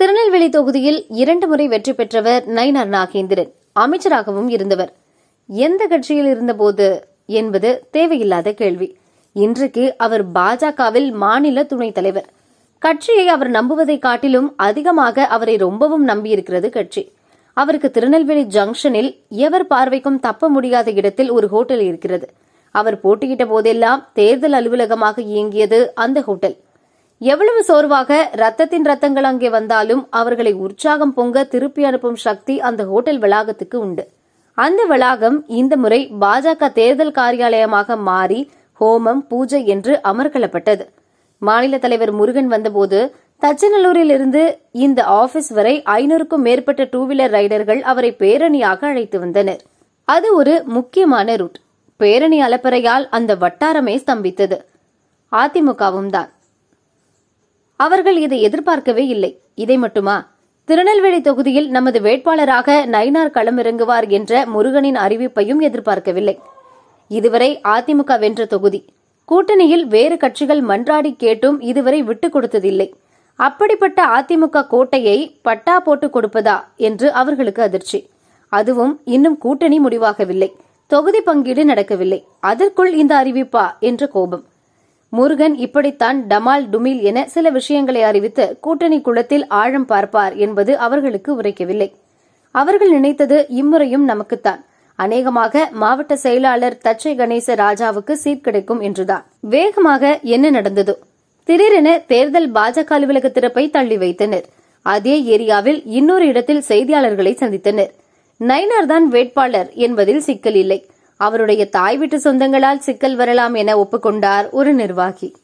திருநெல்வேலி தொகுதியில் இரண்டு முறை வெற்றி பெற்றவர் நயினார் நாகேந்திரன் அமைச்சராகவும் இருந்தவர் எந்த கட்சியில் இருந்தபோது என்பது தேவையில்லாத கேள்வி இன்றைக்கு அவர் பாஜகவில் மாநில துணைத் தலைவர் கட்சியை அவர் நம்புவதை காட்டிலும் அதிகமாக அவரை ரொம்பவும் நம்பியிருக்கிறது கட்சி அவருக்கு திருநெல்வேலி ஜங்ஷனில் எவர் பார்வைக்கும் தப்ப முடியாத இடத்தில் ஒரு ஹோட்டல் இருக்கிறது அவர் போட்டியிட்ட போதெல்லாம் தேர்தல் அலுவலகமாக இயங்கியது அந்த ஹோட்டல் எவ்வளவு சோர்வாக ரத்தத்தின் ரத்தங்கள் அங்கே வந்தாலும் அவர்களை உற்சாகம் பொங்க திருப்பி அனுப்பும் சக்தி அந்த ஹோட்டல் வளாகத்துக்கு உண்டு அந்த வளாகம் இந்த முறை பாஜக தேர்தல் காரியாலயமாக மாறி ஹோமம் பூஜை என்று அமர்க்களப்பட்டது மாநில தலைவர் முருகன் வந்தபோது தச்சநல்லூரில் இருந்து இந்த ஆபீஸ் வரை ஐநூறுக்கும் மேற்பட்ட டூ வீலர் ரைடர்கள் அவரை பேரணியாக அழைத்து வந்தனர் அது ஒரு முக்கியமான ரூட் பேரணி அலப்பறையால் அந்த வட்டாரமே ஸ்தம்பித்தது அதிமுகவும் தான் அவர்கள் இதை எதிர்பார்க்கவே இல்லை இதை மட்டுமா திருநெல்வேலி தொகுதியில் நமது வேட்பாளராக நயினார் களமிறங்குவார் என்ற முருகனின் அறிவிப்பையும் எதிர்பார்க்கவில்லை இதுவரை அதிமுக வென்ற தொகுதி கூட்டணியில் வேறு கட்சிகள் மன்றாடி கேட்டும் இதுவரை விட்டுக் கொடுத்ததில்லை அப்படிப்பட்ட அதிமுக கோட்டையை பட்டா போட்டு கொடுப்பதா என்று அவர்களுக்கு அதிர்ச்சி அதுவும் இன்னும் கூட்டணி முடிவாகவில்லை தொகுதி பங்கீடு நடக்கவில்லை அதற்குள் இந்த அறிவிப்பா என்ற கோபம் முருகன் இப்படித்தான் டமால் டுமில் என சில விஷயங்களை அறிவித்து கூட்டணி குளத்தில் ஆழம் பார்ப்பார் என்பது அவர்களுக்கு உரைக்கவில்லை அவர்கள் நினைத்தது இம்முறையும் நமக்குத்தான் அநேகமாக மாவட்ட செயலாளர் தச்சை கணேச ராஜாவுக்கு சீட் கிடைக்கும் என்றுதான் வேகமாக என்ன நடந்ததோ திடீரென தேர்தல் பாஜக அலுவலக திறப்பை தள்ளி வைத்தனர் அதே ஏரியாவில் இன்னொரு இடத்தில் செய்தியாளர்களை சந்தித்தனர் நயினார் தான் வேட்பாளர் என்பதில் சிக்கல் இல்லை அவருடைய தாய் வீட்டு சொந்தங்களால் சிக்கல் வரலாம் என ஒப்புக்கொண்டார் ஒரு நிர்வாகி